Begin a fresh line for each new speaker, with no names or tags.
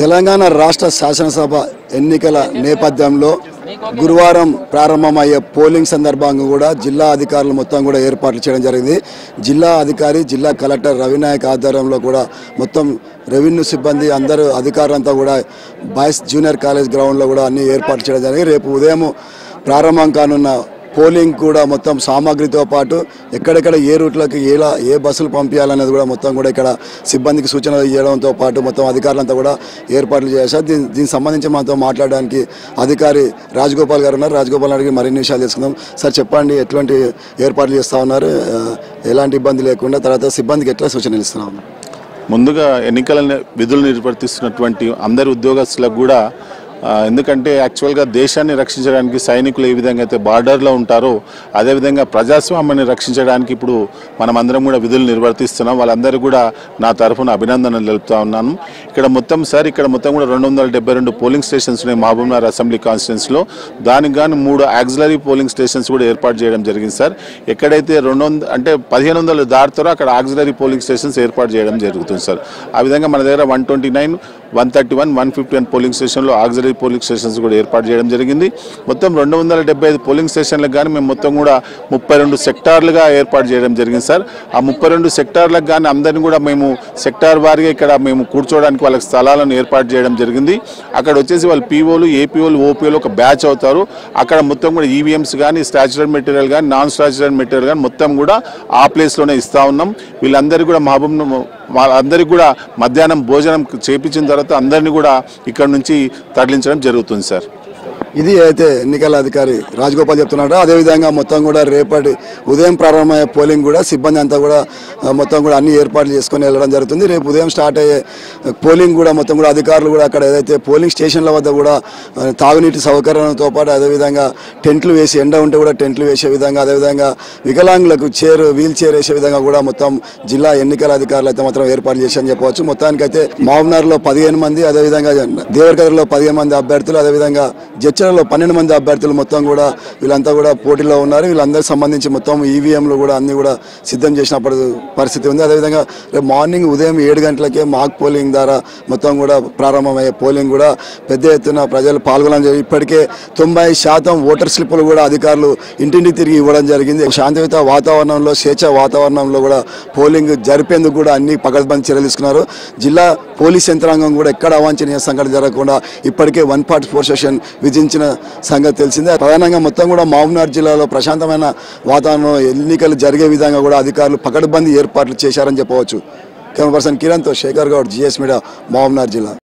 తెలంగాణ రాష్ట్ర శాసనసభ ఎన్నికల నేపథ్యంలో గురువారం ప్రారంభమయ్యే పోలింగ్ సందర్భంగా కూడా జిల్లా అధికారులు మొత్తం కూడా ఏర్పాట్లు చేయడం జరిగింది జిల్లా అధికారి జిల్లా కలెక్టర్ రవినాయక్ ఆధ్వర్యంలో కూడా మొత్తం రెవెన్యూ సిబ్బంది అందరూ అధికారులంతా కూడా బాయ్స్ జూనియర్ కాలేజ్ గ్రౌండ్లో కూడా అన్ని ఏర్పాట్లు చేయడం జరిగింది రేపు ఉదయం ప్రారంభం కానున్న పోలింగ్ కూడా మొత్తం సామాగ్రితో పాటు ఎక్కడెక్కడ ఏ రూట్లకు ఎలా ఏ బస్సులు పంపించాలనేది కూడా మొత్తం కూడా ఇక్కడ సిబ్బందికి సూచనలు ఇవ్వడంతో పాటు మొత్తం అధికారులంతా కూడా ఏర్పాట్లు చేశారు దీని దీనికి సంబంధించి మనతో మాట్లాడడానికి అధికారి రాజగోపాల్ గారు ఉన్నారు రాజగోపాల్ అడిగి మరిన్ని విషయాలు తెలుసుకుందాం సార్ చెప్పండి ఎటువంటి ఏర్పాట్లు చేస్తూ ఉన్నారు ఆ, ఎలాంటి ఇబ్బంది లేకుండా తర్వాత సిబ్బందికి ఎట్లా సూచనలు ఇస్తా ఉన్నారు
ముందుగా ఎన్నికల ని- విధులు నిర్వర్తిస్తున్నటువంటి అందరి ఉద్యోగస్తులకు కూడా ఆ, ఎందుకంటే యాక్చువల్గా దేశాన్ని రక్షించడానికి సైనికులు ఏ విధంగా అయితే బార్డర్లో ఉంటారో అదేవిధంగా ప్రజాస్వామ్యాన్ని రక్షించడానికి ఇప్పుడు మనమందరం కూడా విధులు నిర్వర్తిస్తున్నాం వాళ్ళందరూ కూడా నా తరఫున అభినందనలు తెలుపుతా ఉన్నాను ఇక్కడ మొత్తం సార్ ఇక్కడ మొత్తం కూడా రెండు వందల డెబ్బై రెండు పోలింగ్ స్టేషన్స్ ఉన్నాయి మహబూబ్నగర్ అసెంబ్లీ కాన్స్టిట్యున్సీలో దానికి గాను మూడు యాక్సిలరీ పోలింగ్ స్టేషన్స్ కూడా ఏర్పాటు చేయడం జరిగింది సార్ ఎక్కడైతే రెండు వంద అంటే పదిహేను వందలు దాటుతారో అక్కడ ఆక్సిలరీ పోలింగ్ స్టేషన్స్ ఏర్పాటు చేయడం జరుగుతుంది సార్ ఆ విధంగా మన దగ్గర one twenty nine one thirty one one fifty one polling స్టేషన్లో ఆక్సిలరీ పోలింగ్ స్టేషన్స్ కూడా ఏర్పాటు చేయడం జరిగింది మొత్తం రెండు వందల డెబ్బై ఐదు పోలింగ్ స్టేషన్లకు కానీ మేము మొత్తం కూడా ముప్పై రెండు సెక్టార్లుగా ఏర్పాటు చేయడం జరిగింది సార్ ఆ ముప్పై రెండు సెక్టార్లకు కానీ అందరినీ కూడా మేము సెక్టార్ వారిగా ఇక్కడ మేము కూర్చోవడానికి వాళ్ళకి స్థలాలను ఏర్పాటు చేయడం జరిగింది అక్కడ వచ్చేసి వాళ్ళు పీఓలు ఏపీఓలు ఓపీఓలు ఒక బ్యాచ్ అవుతారు అక్కడ మొత్తం కూడా ఈవీఎంస్ కానీ స్టాచ్యురల్ మెటీరియల్ కానీ నాన్ స్టాచ్యురల్ మెటీరియల్ కానీ మొత్తం కూడా ఆ ప్లేస్లోనే ఇస్తా ఉన్నాం వీళ్ళందరికీ కూడా మహబూబ్ వాళ్ళందరికీ కూడా మధ్యాహ్నం భోజనం చేపించిన తర్వాత అందరినీ కూడా ఇక్కడ నుంచి తరలించడం జరుగుతుంది సార్
ఇది అయితే ఎన్నికల అధికారి రాజగోపాల్ చెప్తున్నాడు అదేవిధంగా మొత్తం కూడా రేపటి ఉదయం ప్రారంభమయ్యే పోలింగ్ కూడా సిబ్బంది అంతా కూడా ఆ, మొత్తం కూడా అన్ని ఏర్పాట్లు చేసుకొని వెళ్ళడం జరుగుతుంది రేపు ఉదయం స్టార్ట్ అయ్యే పోలింగ్ కూడా మొత్తం కూడా అధికారులు కూడా అక్కడ ఏదైతే పోలింగ్ స్టేషన్ల వద్ద కూడా ఆ, తాగునీటి సౌకర్యంతో పాటు అదేవిధంగా టెంట్లు వేసి ఎండ ఉంటే కూడా టెంట్లు వేసే విధంగా అదేవిధంగా వికలాంగులకు చైర్ వీల్ చైర్ వేసే విధంగా కూడా మొత్తం జిల్లా ఎన్నికల అధికారులు అయితే మాత్రం ఏర్పాటు చేశారని చెప్పవచ్చు మొత్తానికైతే మహబూబ్నగర్లో పదిహేను మంది అదేవిధంగా దేవరకథలో పదిహేను మంది అభ్యర్థులు అదేవిధంగా జడ్చలలో పన్నెండు మంది అభ్యర్థులు మొత్తం కూడా వీళ్ళంతా కూడా పోటీలో ఉన్నారు వీళ్ళందరికి సంబంధించి మొత్తం ఈవీఎంలు కూడా అన్ని కూడా సిద్ధం చేసినప్పుడు పరిస్థితి ఉంది అదేవిధంగా రేపు మార్నింగ్ ఉదయం ఏడు గంటలకే మాక్ పోలింగ్ ద్వారా మొత్తం కూడా ప్రారంభమయ్యే పోలింగ్ కూడా పెద్ద ఎత్తున ప్రజలు పాల్గొనడం జరిగింది ఇప్పటికే తొంభై శాతం ఓటర్ స్లిప్పులు కూడా అధికారులు ఇంటింటికి తిరిగి ఇవ్వడం జరిగింది శాంతియుత వాతావరణంలో స్వేచ్ఛ వాతావరణంలో కూడా పోలింగ్ జరిపేందుకు కూడా అన్ని పకడ్బందీ చర్యలు తీసుకున్నారు జిల్లా పోలీస్ యంత్రాంగం కూడా ఎక్కడ అవాంఛనీయ సంఘటన జరగకుండా ఇప్పటికే వన్ ఫార్టీ ఫోర్ సెషన్ విధించిన సంగతి తెలిసిందే ప్రధానంగా మొత్తం కూడా మహబూబ్నగర్ జిల్లాలో ప్రశాంతమైన వాతావరణంలో ఎన్నికలు జరిగే విధంగా కూడా అధికారులు పకడ్బందీ ఏర్పాట్లు చేశారని చెప్పవచ్చు కెమెరా పర్సన్ కిరణ్తో శేఖర్ గౌడ్ జిఎస్ మీడియా మహబూబ్నగర్ జిల్లా